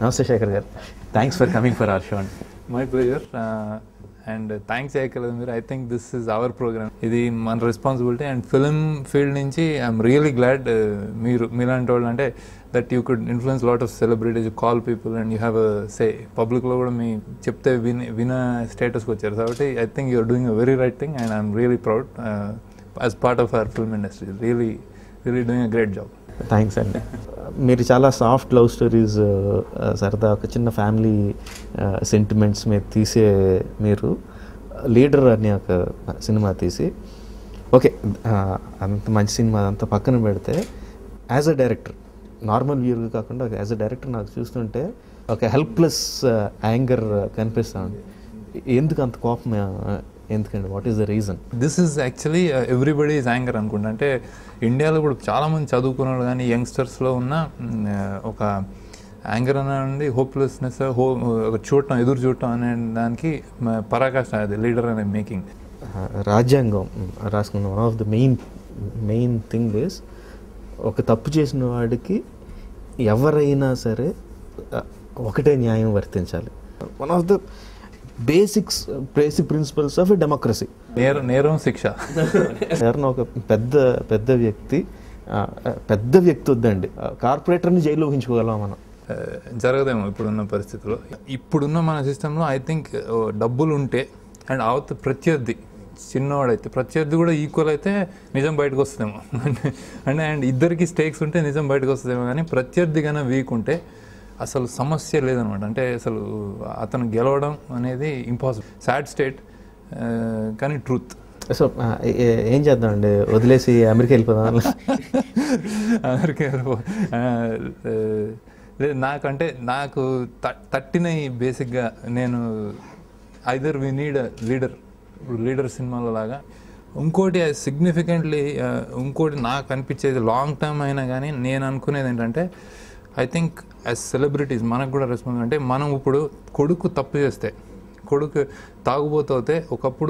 నమస్తే శేఖర్ గారు thanks for coming for our show అండి మై ప్లేజర్ అండ్ థ్యాంక్స్ చేయగలదు మీరు I think this is our programme ఇది మన రెస్పాన్సిబిలిటీ అండ్ ఫిలిం ఫీల్డ్ నుంచి ఐఎమ్ రియలీ గ్లాడ్ మీరు మీలాంటి వాళ్ళు అంటే that you could influence lot of celebrities call people and you have say పబ్లిక్లో కూడా మీ చెప్తే విన్ విన స్టేటస్కి వచ్చారు కాబట్టి I think you're doing a very right thing and I'm really proud as part of our film industry really really doing a great job thanks అండి మీరు చాలా సాఫ్ట్ లవ్ స్టోరీస్ సరదా ఒక చిన్న ఫ్యామిలీ సెంటిమెంట్స్ మీద తీసే మీరు లీడర్ అనే ఒక సినిమా తీసి ఓకే అంత మంచి సినిమా అంతా పక్కన పెడితే as a director normal viewer కాకుండా యాజ్ అ డైరెక్టర్ నాకు చూస్తుంటే ఒక హెల్ప్లెస్ యాంగర్ కనిపిస్తా ఉంది ఎందుకు అంత కోపం uh, ఎందుకండి what is the reason this is actually everybody is anger అనుకుంటా అంటే ఇండియాలో కూడా చాలామంది చదువుకున్న వాళ్ళు కానీ యంగ్స్టర్స్లో ఉన్న మ్, ఒక యాంగర్ అనండి హోప్లెస్నెస్ హో ఒక చూడటం ఎదురు చూడటం అనే దానికి మ- పరాకాష్ట అది లీడర్ అనే మేకింగ్ రాజ్యాంగం రాసుకున్న one of the main main thing is ఒక తప్పు చేసిన వాడికి ఎవరైనా సరే uh, ఒకటే న్యాయం వర్తించాలి one of the basics basic principles of a democracy నేరం నేరం శిక్ష ఎవరైనా ఒక పెద్ద పెద్ద వ్యక్తి ఆ, పెద్ద వ్యక్తి వద్దండి కార్పొరేటర్ని జైల్లో ఊహించుకోగలం మనం ఆ, జరగదేమో ఇప్పుడున్న పరిస్థితిలో ఇప్పుడున్న మన సిస్టంలో ఐ థింక్ డబ్బులు ఉంటే అండ్ అవత ప్రత్యర్థి చిన్నవాడైతే ప్రత్యర్థి కూడా ఈక్వల్ అయితే నిజం బయటకు వస్తుందేమో అంటే అంటే అండ్ ఇద్దరికి స్టేక్స్ ఉంటే నిజం బయటకు వస్తుందేమో కానీ ప్రత్యర్థి కన్నా వీక్ ఉంటే అసలు సమస్య లేదనమాట అంటే అసలు అతను గెలవడం అనేది ఇంపాసిబుల్ సాడ్ స్టేట్ కానీ ట్రూత్ సో ఆ, ఏ- ఏ- ఏం చేద్దామండి వదిలేసి అమెరికా వెళ్ళిపోదాం అమెరికా ఆ, ఆ, లేదు నాకంటే నాకు త- తట్టినవి బేసిక్గా నేను ఐదర్ వి నీడ్ లీడర్ ఇప్పుడు లీడర్ సినిమాలో లాగా ఇంకోటి సిగ్నిఫికెంట్లీ ఇంకోటి నాకు అనిపించేది లాంగ్ టర్మ్ అయినా కానీ నేను అనుకునేది ఏంటంటే ఐ థింక్ యాజ్ సెలబ్రిటీస్ మనకు కూడా రెస్పాన్స్ అంటే మనం ఇప్పుడు కొడుకు తప్పు చేస్తే కొడుకు తాగుబోతే ఒకప్పుడు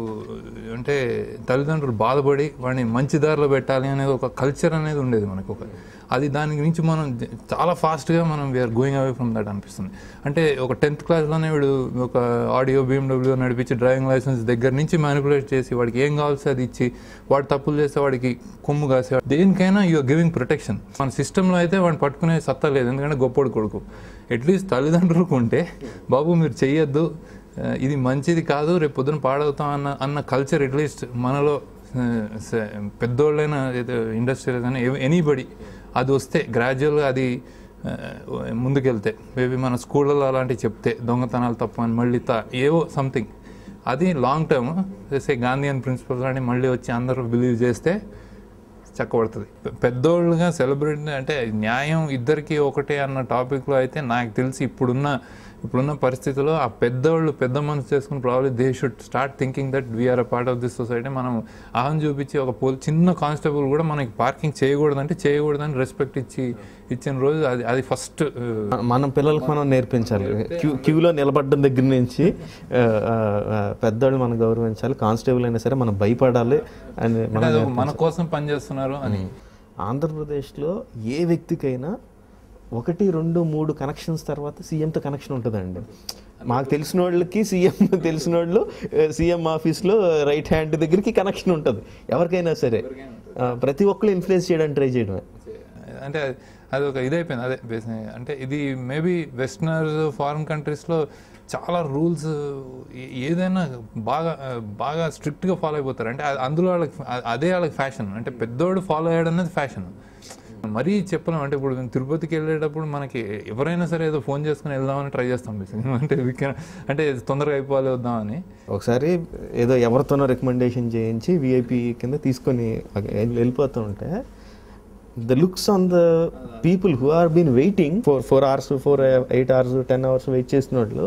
అంటే తల్లిదండ్రులు బాధపడి వాడిని మంచి దారిలో పెట్టాలి అనేది ఒక కల్చర్ అనేది ఉండేది మనకు ఒక అది దాని గురించి మనం జ- చాలా ఫాస్ట్గా మనం we're going away from that అనిపిస్తుంది అంటే ఒక టెన్త్ క్లాస్లోనే వీడు ఒక ఆడియో బీఎండబ్ల్యూ నడిపించి డ్రైవింగ్ లైసెన్స్ దగ్గర నుంచి మ్యానిపులేట్ చేసి వాడికి ఏం కావాల్సి అది ఇచ్చి వాడు తప్పులు చేస్తే వాడికి కొమ్ము కాసే దేనికైనా యూఆర్ గివింగ్ ప్రొటెక్షన్ మన సిస్టంలో అయితే వాడిని పట్టుకునే సత్తా లేదు ఎందుకంటే గొప్పోడు కొడుకు అట్లీస్ట్ తల్లిదండ్రులకు ఉంటే బాబు మీరు చెయ్యొద్దు ఆ, ఇది మంచిది కాదు రేపు పొద్దున పాడవుతాం అన్న అన్న కల్చర్ అట్లీస్ట్ మనలో ఆ, స- పెద్దోళ్ళైనా ఇండస్ట్రీలో కానీ ఎనీబడి అది వస్తే గ్రాడ్యువల్గా అది ఆ, ముందుకెళ్తే మేబీ మన స్కూళ్ళలో అలాంటివి చెప్తే దొంగతనాలు తప్ప అని మళ్ళీ తా ఏవో సంథింగ్ అది long term say Gandhian principles అని మళ్ళీ వచ్చి అందరూ బిలీవ్ చేస్తే చక్కబడుతుంది పె- పెద్దోళ్ళుగా సెలబ్రిటీ అంటే న్యాయం ఇద్దరికి ఒకటే అన్న టాపిక్లో అయితే నాకు తెలిసి ఇప్పుడున్న ఇప్పుడున్న పరిస్థితిలో ఆ పెద్దవాళ్ళు పెద్ద మనసు చేసుకుని probably they should start thinking that we're a part of this society మనం అహం చూపించి ఒక పోల్ చిన్న కానిస్టేబుల్ కూడా మనకి పార్కింగ్ చేయకూడదంటే చేయకూడదని రెస్పెక్ట్ ఇచ్చి ఇచ్చిన రోజు అది అది ఫస్ట్ మనం పిల్లలకు మనం నేర్పించాలి క్యూ క్యూలో నిలబడడం దగ్గర నుంచి ఆ, ఆ, ఆ, పెద్దవాళ్ళు మనం గౌరవించాలి కానిస్టేబుల్ అయినా సరే మనం భయపడాలి అని మనం మన కోసం పనిచేస్తున్నారు అని ఆంధ్రప్రదేశ్లో ఏ వ్యక్తికైనా ఒకటి రెండు మూడు కనెక్షన్స్ తర్వాత సీఎంతో కనెక్షన్ ఉంటుందండి మాకు తెలిసిన వాళ్ళకి సీఎం తెలిసిన వాళ్ళు సీఎం ఆఫీస్లో రైట్ హ్యాండ్ దగ్గరికి కనెక్షన్ ఉంటుంది ఎవరికైనా సరే ఆ, ప్రతి ఒక్కరు ఇన్ఫ్లుయెన్స్ చేయడానికి ట్రై చేయడమే అంటే అది ఒక ఇదైపోయింది అదే బేసిక్ అంటే ఇది మేబీ వెస్టర్నర్స్ ఫారిన్ కంట్రీస్లో చాలా రూల్స్ ఏదైనా బాగా బాగా స్ట్రిక్ట్గా ఫాలో అయిపోతారు అంటే అది- అందులో వాళ్ళకి అదే వాళ్ళకి ఫ్యాషన్ అంటే పెద్దోడు ఫాలో అయ్యాడు అనేది ఫ్యాషన్ మరీ చెప్పలేం అంటే ఇప్పుడు మేము తిరుపతికి వెళ్ళేటప్పుడు మనకి ఎవరైనా సరే ఏదో ఫోన్ చేసుకుని వెళ్దామని ట్రై చేస్తాం బేసిక్ అంటే we can- అంటే తొందరగా అయిపోవాలి వద్దామని ఒకసారి ఏదో ఎవరితోనో రికమెండేషన్ చేయించి విఐపి కింద తీసుకొని వెళ్ళి- వెళ్ళిపోతూ ఉంటే the looks on the people who are been waiting four four hours four eight hours ten hours wait చేసిన వాళ్ళు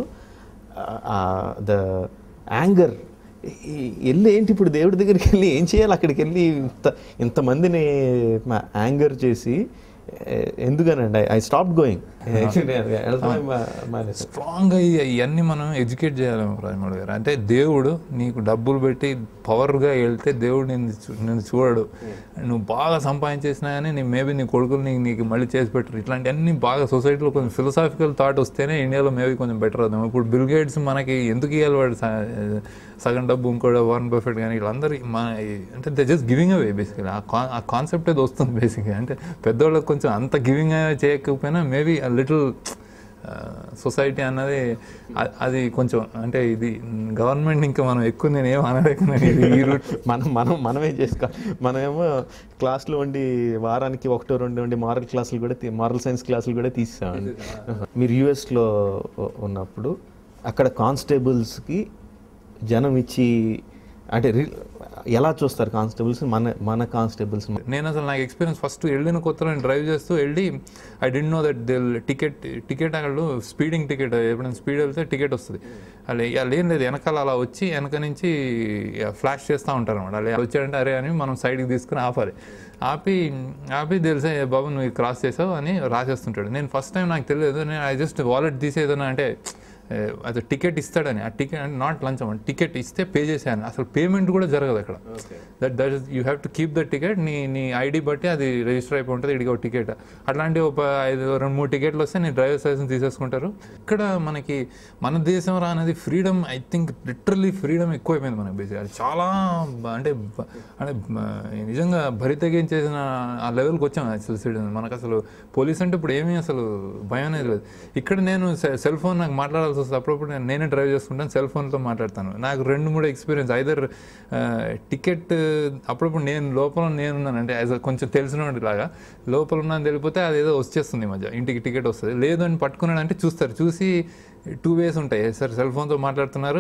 ద యాంగర్ వెళ్ళి ఏంటి ఇప్పుడు దేవుడి దగ్గరికి వెళ్ళి ఏం చేయాలి అక్కడికి వెళ్ళి ఇంత ఇంతమందిని యాంగర్ చేసి ఎందుకనండి ఐ స్టాప్ గోయింగ్ వెళ్ళడమే మా- మానేశాను స్ట్రాంగ్గా ఇవన్నీ మనం ఎడ్యుకేట్ చేయాలి రాజమౌళి గారు అంటే దేవుడు నీకు డబ్బులు పెట్టి పవర్గా వెళ్తే దేవుడు నేను నేను చూడడు నువ్వు బాగా సంపాదించేసినా కానీ నీ మేబీ నీ కొడుకులు నీకు నీకు మళ్ళీ చేసి పెట్టరు ఇట్లాంటివన్నీ బాగా సొసైటీలో కొంచెం ఫిలసాఫికల్ థాట్ వస్తేనే ఇండియాలో మేబీ కొంచెం బెటర్ అవుతాం ఇప్పుడు బిల్ గేట్స్ మనకి ఎందుకు ఇవ్వాలి వాడు స- సగం డబ్బు ఇంకోటి వారన్ బఫెట్ కానీ వీళ్ళందరూ మన అంటే they just giving away basically ఆ కా ఆ కాన్సెప్ట్ ఏదో వస్తుంది బేసిక్గా అంటే పెద్దవాళ్ళకి కొంచెం అంత గివింగ్ చేయకపోయినా మేబీ లిటిల్ సొసైటీ అన్నది అ- అది కొంచెం అంటే ఇది గవర్నమెంట్ ఇంకా మనం ఎక్కువ నేను ఏం అనలేకున్నాను ఇది ఈ రూట్ మనం మనం మనమే చేసుకో మనమేమో క్లాస్లో ఉండి వారానికి ఒకటో రెండు ఉండి మారల్ క్లాసులు కూడా మారల్ సైన్స్ క్లాసులు కూడా తీసామండి మీరు యూఎస్లో ఉన్నప్పుడు అక్కడ కానిస్టేబుల్స్కి జనం ఇచ్చి అంటే రి- ఎలా చూస్తారు కానిస్టేబుల్స్ మన మన కానిస్టేబుల్స్ నేను అసలు నాకు ఎక్స్పీరియన్స్ ఫస్ట్ వెళ్ళిన కొత్తలో నేను డ్రైవ్ చేస్తూ వెళ్ళి I didn't know that they'll ticket ticket అక్కడ స్పీడింగ్ టికెట్ ఎప్పుడైనా స్పీడ్ వెళ్తే టికెట్ వస్తుంది అలా అలా ఏం లేదు వెనకాల అలా వచ్చి వెనక నుంచి ఫ్లాష్ చేస్తూ ఉంటారు అనమాట అలా వచ్చాడంటే అరే అని మనం సైడ్కి తీసుకుని ఆపాలి ఆపి ఆపి తెలిసే బాబు నువ్వు క్రాస్ చేసావు అని రాసేస్తుంటాడు నేను ఫస్ట్ టైం నాకు తెలియదు నేను ఐ జస్ట్ వాలెట్ తీసేదన్నా అంటే అది టికెట్ ఇస్తాడని ఆ టికెట్ అంటే నాట్ లంచ్ అవ్వండి టికెట్ ఇస్తే పే చేశాను అసలు పేమెంట్ కూడా జరగదు అక్కడ that that you have to keep the ticket నీ నీ ఐడి బట్టి అది రిజిస్టర్ అయిపోయి ఉంటుంది ఇడికి ఒక టికెట్ అట్లాంటి ఒక ఐదు రెండు మూడు టికెట్లు వస్తే నీ డ్రైవర్స్ లైసెన్స్ తీసేసుకుంటారు ఇక్కడ మనకి మన దేశం రా అనేది freedom I think literally freedom ఎక్కువైపోయింది మనకి బేసిక్ అది చాలా బ- అంటే బ- అంటే బ- నిజంగా భరి తెగించేసిన ఆ లెవెల్కి వచ్చాం అసలు సిటిజన్ మనకు అసలు పోలీస్ అంటే ఇప్పుడు ఏమీ అసలు భయం అనేది లేదు ఇక్కడ నేను సెల్ ఫోన్ నాకు మాట్లాడాల్సి వస్తుంది అప్పుడప్పుడు నేను నేనే డ్రైవ్ చేసుకుంటాను సెల్ ఫోన్తో మాట్లాడతాను నాకు రెండు మూడు ఎక్స్పీరియన్స్ ఐదర్ టికెట్ అప్పుడప్పుడు నేను లోపల నేనున్నాను అంటే యాజ్ కొంచెం తెలిసిన లాగా లోపల ఉన్నాను తెలిపోతే అదేదో వచ్చేస్తుంది ఈ మధ్య ఇంటికి టికెట్ వస్తుంది లేదు అని పట్టుకున్నాడు అంటే చూస్తారు చూసి టూ వేస్ ఉంటాయి సార్ సెల్ ఫోన్తో మాట్లాడుతున్నారు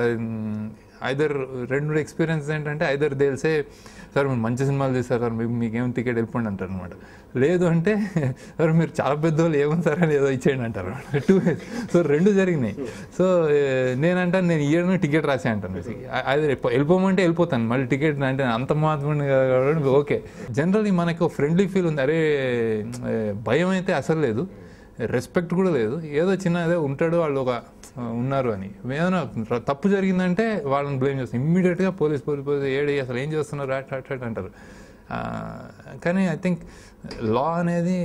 ఐదర్ రెండు ఎక్స్పీరియన్స్ ఏంటంటే ఐదర్ తెలిసే సార్ మీరు మంచి సినిమాలు తీస్తారు సార్ మీకు మీకేం టికెట్ వెళ్ళిపోండి అంటారు అనమాట లేదు అంటే సార్ మీరు చాలా పెద్దవాళ్ళు ఏమని సార్ అని ఏదో ఇచ్చేయండి అంటారు టూ సో రెండు జరిగినాయి సో నేనంటాను నేను ఇయర్ టికెట్ రాసే అంటాను అది వెళ్ళిపోమంటే వెళ్ళిపోతాను మళ్ళీ టికెట్ అంటే అంత మాత్రం కాబట్టి ఓకే జనరల్లీ మనకు ఫ్రెండ్లీ ఫీల్ ఉంది అరే ఏ, భయం అయితే అసలు లేదు రెస్పెక్ట్ కూడా లేదు ఏదో చిన్న ఏదో ఉంటాడు వాళ్ళు ఒక ఆ, ఉన్నారు అని ఏదైనా ర- తప్పు జరిగిందంటే వాళ్ళని బ్లేమ్ చేస్తాం ఇమ్మీడియట్గా పోలీస్ పోలీస్ పోలీస్ ఏడి అసలు ఏం చేస్తున్నారు అట్ అట్ అట్ అంటారు ఆ, కానీ ఐ థింక్ లా అనేది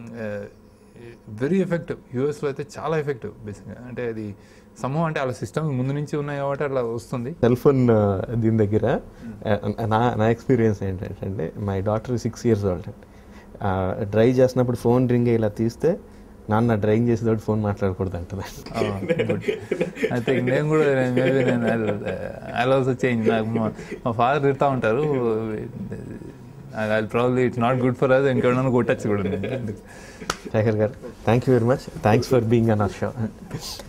వెరీ ఎఫెక్టివ్ యూఎస్లో అయితే చాలా ఎఫెక్టివ్ బేసిక్గా అంటే అది సమూహం అంటే వాళ్ళ సిస్టమ్ ముందు నుంచి ఉన్నాయి కాబట్టి అట్లా వస్తుంది సెల్ ఫోన్ దీని దగ్గర ఆ, నా నా ఎక్స్పీరియన్స్ ఏంటంటే my daughter six years old drive చేసినప్పుడు ఫోన్ రింగ్ ఇలా తీస్తే నాన్న డ్రైవింగ్ చేసేటప్పుడు ఫోన్ మాట్లాడకూడదు అంటుంది ఐ థింక్ నేను కూడా మేబీ నేను ఐ ఆల్సో చేంజ్ నాకు మా మా ఫాదర్ తిడతా ఉంటారు I probably it's not good for us ఇంకెవడన్నా కొట్టచ్చు కూడా నేను. శేఖర్ గారు thank you very much thanks for being on our show